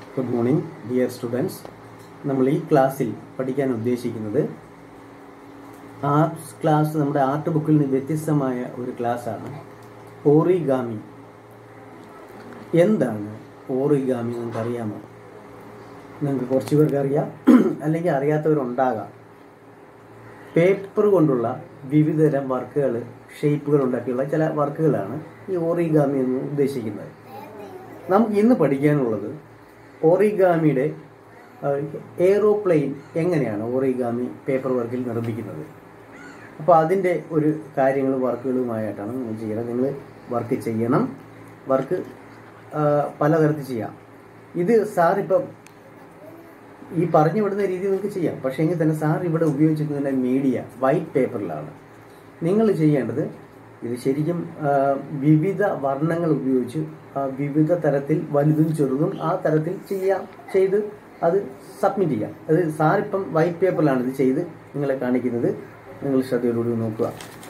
good morning dear students നമ്മൾ ഈ ക്ലാസ്സിൽ പഠിക്കാൻ ഉദ്ദേശിക്കുന്നത് ആർട്സ് ക്ലാസ് നമ്മുടെ ആർട്ട് ബുക്കിൽ നിന്ന് വ്യത്യസ്തമായ ഒരു ക്ലാസ്സാണ് ഓറിഗാമി എന്താണ് ഓറിഗാമി നിങ്ങൾക്ക് അറിയാമോ നിങ്ങൾക്ക് കുറച്ച് പേർക്ക് അറിയാം അല്ലെങ്കിൽ അറിയാത്തവരുണ്ടാകാം പേപ്പർ കൊണ്ടുള്ള വിവിധതരം വർക്കുകൾ ഷേപ്പുകൾ ഉണ്ടാക്കിയുള്ള ചില വർക്കുകളാണ് ഈ ഓറിഗാമി എന്ന് ഉദ്ദേശിക്കുന്നത് നമുക്ക് ഇന്ന് പഠിക്കാനുള്ളത് ഓറിഗാമിയുടെ എയ്റോപ്ലെയിൻ എങ്ങനെയാണ് ഓറിഗാമി പേപ്പർ വർക്കിൽ നിർമ്മിക്കുന്നത് അപ്പോൾ അതിൻ്റെ ഒരു കാര്യങ്ങൾ വർക്കുകളുമായിട്ടാണ് നിങ്ങൾ ചെയ്യുന്നത് നിങ്ങൾ വർക്ക് ചെയ്യണം വർക്ക് പലതരത്തിൽ ചെയ്യാം ഇത് സാർ ഇപ്പം ഈ പറഞ്ഞു വിടുന്ന രീതി നിങ്ങൾക്ക് ചെയ്യാം പക്ഷേ എങ്കിൽ തന്നെ സാർ ഇവിടെ ഉപയോഗിച്ചിരിക്കുന്നതിൻ്റെ മീഡിയ വൈറ്റ് പേപ്പറിലാണ് നിങ്ങൾ ചെയ്യേണ്ടത് ഇത് ശരിക്കും ആ, വിവിധ വർണ്ണങ്ങൾ ഉപയോഗിച്ച് ആ, വിവിധ തരത്തിൽ വലുതും ചെറുതും ആ തരത്തിൽ ചെയ്യാം ചെയ്ത് അത് സബ്മിറ്റ് ചെയ്യാം അത് സാർ ഇപ്പം വൈറ്റ് പേപ്പറിലാണ് ഇത് ചെയ്ത് നിങ്ങളെ കാണിക്കുന്നത് നിങ്ങൾ ശ്രദ്ധയോടുകൂടി നോക്കുക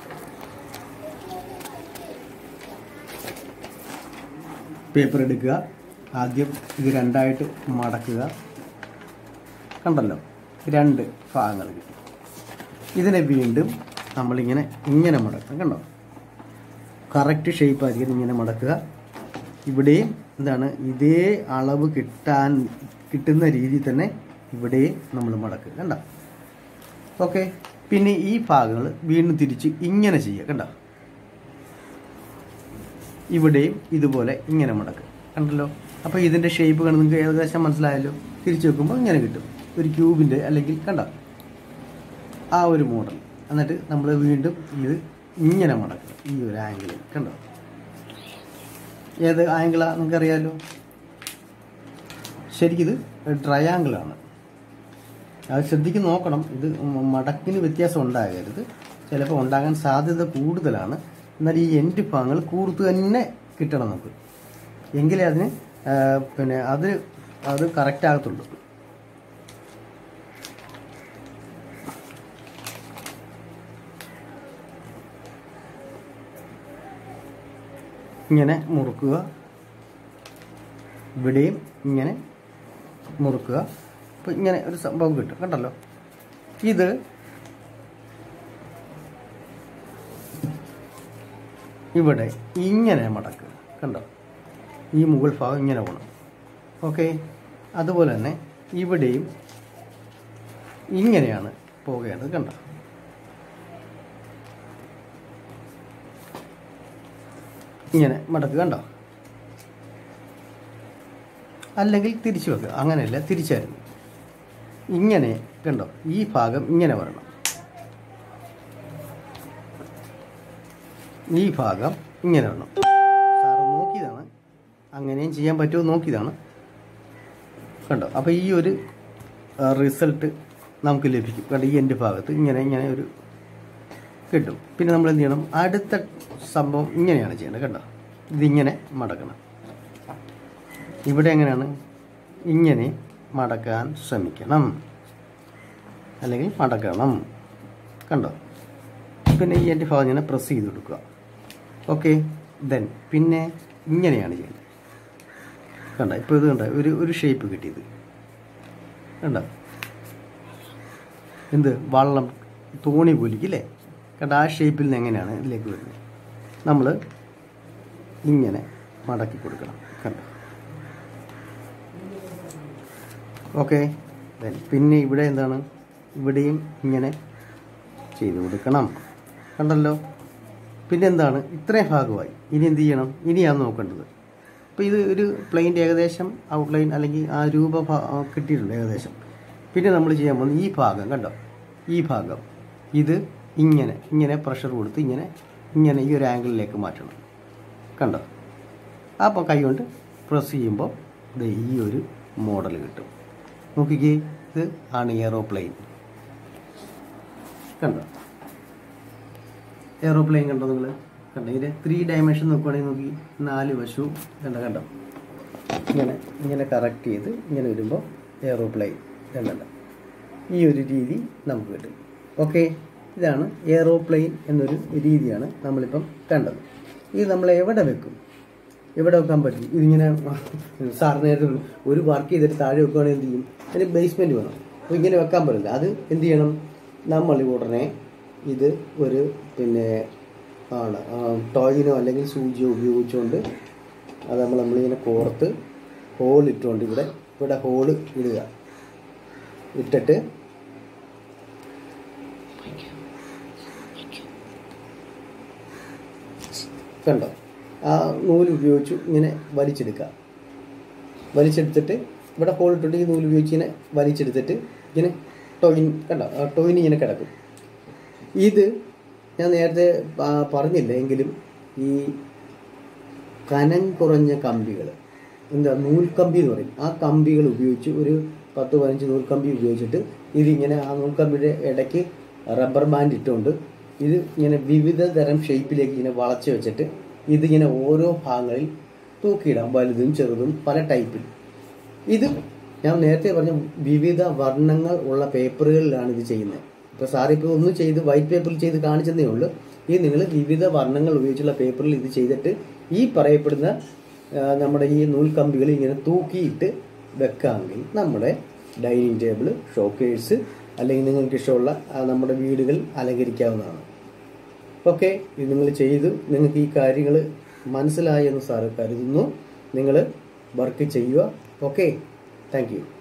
പേപ്പർ എടുക്കുക ആദ്യം ഇത് രണ്ടായിട്ട് മടക്കുക കണ്ടല്ലോ രണ്ട് ഭാഗങ്ങൾ കിട്ടി ഇതിനെ വീണ്ടും നമ്മളിങ്ങനെ ഇങ്ങനെ മടക്കണം കണ്ടോ കറക്റ്റ് ഷേപ്പ് ആയിരിക്കും ഇങ്ങനെ മടക്കുക ഇവിടെയും എന്താണ് ഇതേ അളവ് കിട്ടാൻ കിട്ടുന്ന രീതിയിൽ തന്നെ ഇവിടെയും നമ്മൾ മടക്കുക കണ്ടോ ഓക്കെ പിന്നെ ഈ ഭാഗങ്ങൾ വീണ്ടും തിരിച്ച് ഇങ്ങനെ ചെയ്യുക കണ്ടോ ഇവിടെയും ഇതുപോലെ ഇങ്ങനെ മടക്കുക കണ്ടല്ലോ അപ്പോൾ ഇതിൻ്റെ ഷേപ്പ് കണ്ട് നിങ്ങൾക്ക് ഏകദേശം മനസ്സിലായല്ലോ തിരിച്ചു വെക്കുമ്പോൾ ഇങ്ങനെ കിട്ടും ഒരു ക്യൂബിൻ്റെ അല്ലെങ്കിൽ കണ്ടോ ആ ഒരു മോഡൽ എന്നിട്ട് നമ്മൾ വീണ്ടും ഇത് ഇങ്ങനെ മടക്കുക ഈ ഒരു ആംഗിളിൽ കണ്ടോ ഏത് ആംഗിളാ നിങ്ങൾക്കറിയാലോ ശരിക്കിത് ട്രയാങ്കിളാണ് അത് ശരിക്കും നോക്കണം ഇത് മ- മടക്കിന് വ്യത്യാസം ഉണ്ടാകരുത് ചിലപ്പോൾ ഉണ്ടാകാൻ സാധ്യത കൂടുതലാണ് എന്നാൽ ഈ എൻഡ് ഭാഗങ്ങൾ കൂർത്ത് തന്നെ കിട്ടണം നമുക്ക് എങ്കിലേ അതിന് ആ, പിന്നെ അത് അത് കറക്റ്റ് ആകത്തുള്ളൂ ഇങ്ങനെ മുറുക്കുക ഇവിടെയും ഇങ്ങനെ മുറുക്കുക അപ്പോൾ ഇങ്ങനെ ഒരു സംഭവം കിട്ടും കണ്ടല്ലോ ഇത് ഇവിടെ ഇങ്ങനെ മടക്കുക കണ്ടോ ഈ മുകൾ ഭാഗം ഇങ്ങനെ പോകണം ഓക്കെ അതുപോലെ തന്നെ ഇവിടെയും ഇങ്ങനെയാണ് പോകേണ്ടത് കണ്ടോ ഇങ്ങനെ മടക്കുക കണ്ടോ അല്ലെങ്കിൽ തിരിച്ചു വെക്കുക അങ്ങനെയല്ല തിരിച്ചായിരുന്നു ഇങ്ങനെ കണ്ടോ ഈ ഭാഗം ഇങ്ങനെ വരണം ഈ ഭാഗം ഇങ്ങനെ വരണം സാറ് നോക്കിയതാണ് അങ്ങനെയും ചെയ്യാൻ പറ്റുമോ നോക്കിയതാണ് കണ്ടോ അപ്പോൾ ഈ ഒരു റിസൾട്ട് നമുക്ക് ലഭിക്കും കണ്ടോ ഈ എൻ്റെ ഭാഗത്ത് ഇങ്ങനെ ഇങ്ങനെ ഒരു കിട്ടും പിന്നെ നമ്മൾ എന്ത് ചെയ്യണം അടുത്ത സംഭവം ഇങ്ങനെയാണ് ചെയ്യേണ്ടത് കണ്ടോ ഇതിങ്ങനെ മടക്കണം ഇവിടെ എങ്ങനെയാണ് ഇങ്ങനെ മടക്കാൻ ശ്രമിക്കണം അല്ലെങ്കിൽ മടക്കണം കണ്ടോ പിന്നെ ഈ എൻ്റെ ഭാഗം ഇങ്ങനെ പ്രസ് ചെയ്ത് കൊടുക്കുക ഓക്കെ ദെൻ പിന്നെ ഇങ്ങനെയാണ് ചെയ്യുന്നത് കണ്ടോ ഇപ്പോൾ ഇത് കണ്ടോ ഒരു ഒരു ഷേപ്പ് കിട്ടിയത് കണ്ടോ എന്ത് വള്ളം തോണി പോലിക്കില്ലേ കണ്ട ആ ഷേപ്പിൽ നിന്ന് എങ്ങനെയാണ് ഇതിലേക്ക് വരുന്നത് നമ്മൾ ഇങ്ങനെ മടക്കി കൊടുക്കണം കണ്ടോ ഓക്കെ പിന്നെ ഇവിടെ എന്താണ് ഇവിടെയും ഇങ്ങനെ ചെയ്ത് കൊടുക്കണം കണ്ടല്ലോ പിന്നെ എന്താണ് ഇത്രയും ഭാഗമായി ഇനി എന്ത് ചെയ്യണം ഇനിയാണ് നോക്കേണ്ടത് അപ്പോൾ ഇത് ഒരു പ്ലെയിൻ്റെ ഏകദേശം ഔട്ട്ലൈൻ അല്ലെങ്കിൽ ആ രൂപ ഭാ- ആ കിട്ടിയിട്ടുണ്ട് ഏകദേശം പിന്നെ നമ്മൾ ചെയ്യാൻ പോകുന്നത് ഈ ഭാഗം കണ്ടോ ഈ ഭാഗം ഇത് ഇങ്ങനെ ഇങ്ങനെ പ്രഷർ കൊടുത്ത് ഇങ്ങനെ ഇങ്ങനെ ഈ ഒരു ആംഗിളിലേക്ക് മാറ്റണം കണ്ടോ അപ്പോൾ കൈ കൊണ്ട് പ്രസ് ചെയ്യുമ്പോൾ ഇത് ഈ ഒരു മോഡൽ കിട്ടും നോക്കിക്കേ ഇത് ആണ് എയറോപ്ലെയിൻ കണ്ടോ എയറോപ്ലെയിൻ കണ്ടോ നിങ്ങൾ കണ്ടോ ഇതിൻ്റെ ത്രീ ഡയമെൻഷൻ നോക്കുവാണെങ്കിൽ നോക്കി നാല് വശവും കണ്ടോ കണ്ടോ ഇങ്ങനെ ഇങ്ങനെ കറക്റ്റ് ചെയ്ത് ഇങ്ങനെ വരുമ്പോൾ എയറോപ്ലെയിൻ കണ്ടല്ലോ ഈ ഒരു രീതി നമുക്ക് കിട്ടും ഓക്കെ ഇതാണ് എയറോപ്ലെയിൻ എന്നൊരു രീതിയാണ് നമ്മളിപ്പം കണ്ടത് ഇത് നമ്മൾ എവിടെ വെക്കും ഇവിടെ വെക്കാൻ പറ്റും ഇതിങ്ങനെ സാർ നേരത്തെ പറഞ്ഞു, ഒരു വർക്ക് ചെയ്തിട്ട് താഴെ വെക്കുകയാണെങ്കിൽ എന്ത് ചെയ്യും അതിന് ബേസ്മെന്റ് വേണം അപ്പോൾ ഇങ്ങനെ വെക്കാൻ പറ്റില്ല അത് എന്ത് ചെയ്യണം നമ്മൾ ഉടനെ ഇത് ഒരു പിന്നെ ആണ് ടോയിനോ അല്ലെങ്കിൽ സൂചിയോ ഉപയോഗിച്ചുകൊണ്ട് അത് നമ്മൾ നമ്മളിങ്ങനെ കോർത്ത് ഹോൾ ഇട്ടുകൊണ്ട് ഇവിടെ ഇവിടെ ഹോള് ഇടുക ഇട്ടിട്ട് കണ്ടോ ആ നൂല് ഉപയോഗിച്ചു ഇങ്ങനെ വലിച്ചെടുക്കുക വലിച്ചെടുത്തിട്ട് ഇവിടെ ഹോൾ ഇട്ടിട്ട് ഈ നൂല് ഉപയോഗിച്ച് ഇങ്ങനെ വലിച്ചെടുത്തിട്ട് ഇങ്ങനെ ടോയിൻ കണ്ടോ ആ ടോയിൻ ഇങ്ങനെ കിടക്കും ഇത് ഞാൻ നേരത്തെ പ- പറഞ്ഞില്ല എങ്കിലും ഈ കനം കുറഞ്ഞ കമ്പികൾ എന്താ നൂൽക്കമ്പി എന്ന് പറയും ആ കമ്പികൾ ഉപയോഗിച്ച് ഒരു പത്ത് പതിനഞ്ച് നൂൽക്കമ്പി ഉപയോഗിച്ചിട്ട് ഇതിങ്ങനെ ആ നൂൽക്കമ്പിയുടെ ഇടയ്ക്ക് റബ്ബർ ബാൻഡ് ഇട്ടുകൊണ്ട് ഇത് ഇങ്ങനെ വിവിധ തരം ഷേപ്പിലേക്ക് ഇങ്ങനെ വളച്ച് വെച്ചിട്ട് ഇതിങ്ങനെ ഓരോ ഭാഗങ്ങളിൽ തൂക്കിയിടാം വലുതും ചെറുതും പല ടൈപ്പിൽ ഇത് ഞാൻ നേരത്തെ പറഞ്ഞ വിവിധ വർണ്ണങ്ങൾ ഉള്ള പേപ്പറുകളിലാണ് ഇത് ചെയ്യുന്നത് ഇപ്പൊ സാർ ഇപ്പോൾ ഒന്ന് ചെയ്ത് വൈറ്റ് പേപ്പറിൽ ചെയ്ത് കാണിച്ചതേ ഉള്ളൂ ഈ നിങ്ങൾ വിവിധ വർണ്ണങ്ങൾ ഉപയോഗിച്ചുള്ള പേപ്പറിൽ ഇത് ചെയ്തിട്ട് ഈ പറയപ്പെടുന്ന ആ, നമ്മുടെ ഈ നൂൽക്കമ്പികൾ ഇങ്ങനെ തൂക്കിയിട്ട് വെക്കാമെങ്കിൽ നമ്മുടെ ഡൈനിങ് ടേബിൾ ഷോക്കേഴ്സ് അല്ലെങ്കിൽ നിങ്ങൾക്ക് ഇഷ്ടമുള്ള ആ, നമ്മുടെ വീടുകൾ അലങ്കരിക്കാവുന്നതാണ് ഓക്കെ ഇത് നിങ്ങൾ ചെയ്തു നിങ്ങൾക്ക് ഈ കാര്യങ്ങൾ മനസ്സിലായി എന്ന് സാറ് കരുതുന്നു നിങ്ങൾ വർക്ക് ചെയ്യുക ഓക്കെ താങ്ക് യു